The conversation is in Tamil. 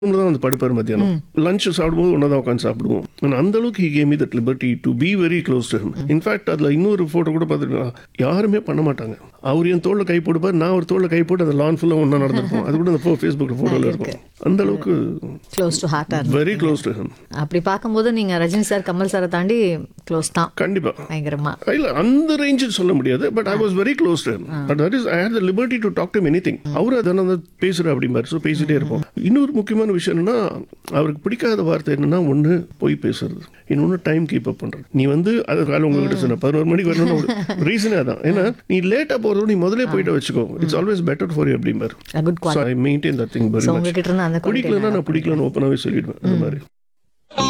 ரூம்ல தான் வந்து படுப்பார் மத்தியானம் லஞ்ச் சாப்பிடும்போது ஒன்றா தான் உட்காந்து சாப்பிடுவோம் ஆனால் அந்த அளவுக்கு he came me that liberty to be very close to him in fact அதில் இன்னொரு ஃபோட்டோ கூட பார்த்துருக்கேன் யாருமே பண்ண மாட்டாங்க அவர் என் தோளில் கை போடுப்பார் நான் ஒரு தோளில் கை போட்டு அந்த லான் ஃபுல்லாக ஒன்றா நடந்திருப்போம் அது கூட அந்த ஃபேஸ்புக்கில் ஃபோட்டோவில் இருக்கும் அந்த அளவுக்கு க்ளோஸ் டு ஹார்ட்டா வெரி க்ளோஸ் டு ஹிம் அப்படி பார்க்கும்போது நீங்க ரஜினி சார் கமல் சாரை தாண்டி க்ளோஸ் தான் கண்டிப்பா பயங்கரமா இல்ல அந்த ரேஞ்சில் சொல்ல முடியாது but I was very close to but that is I had the liberty to talk to anything அவர் அதனால தான் பேசுற அப்படிம்பாரு ஸோ பேசிட்டே இருப்போம் இன்னொரு முக்கியமான விஷயம் என்னன்னா அவருக்கு பிடிக்காத வார்த்தை என்னன்னா ஒன்று போய் பேசுறது இன்னொன்று டைம் கீப் அப் பண்றது நீ வந்து அது காலை உங்ககிட்ட சொன்ன பதினோரு மணிக்கு வரணும்னு ரீசனே அதான் ஏன்னா நீ லேட்டா போறதோட நீ முதல்ல போயிட்டு வச்சுக்கோ it's always better for you அப்படிம்பாரு good so I maintain that thing very so much உங்ககிட்ட இருந்து அந்த quality பிடிக்கலன்னா நான் பிடிக்கலன்னு ஓப்பனாகவே சொல்லிடுவேன் அந்த மாதிரி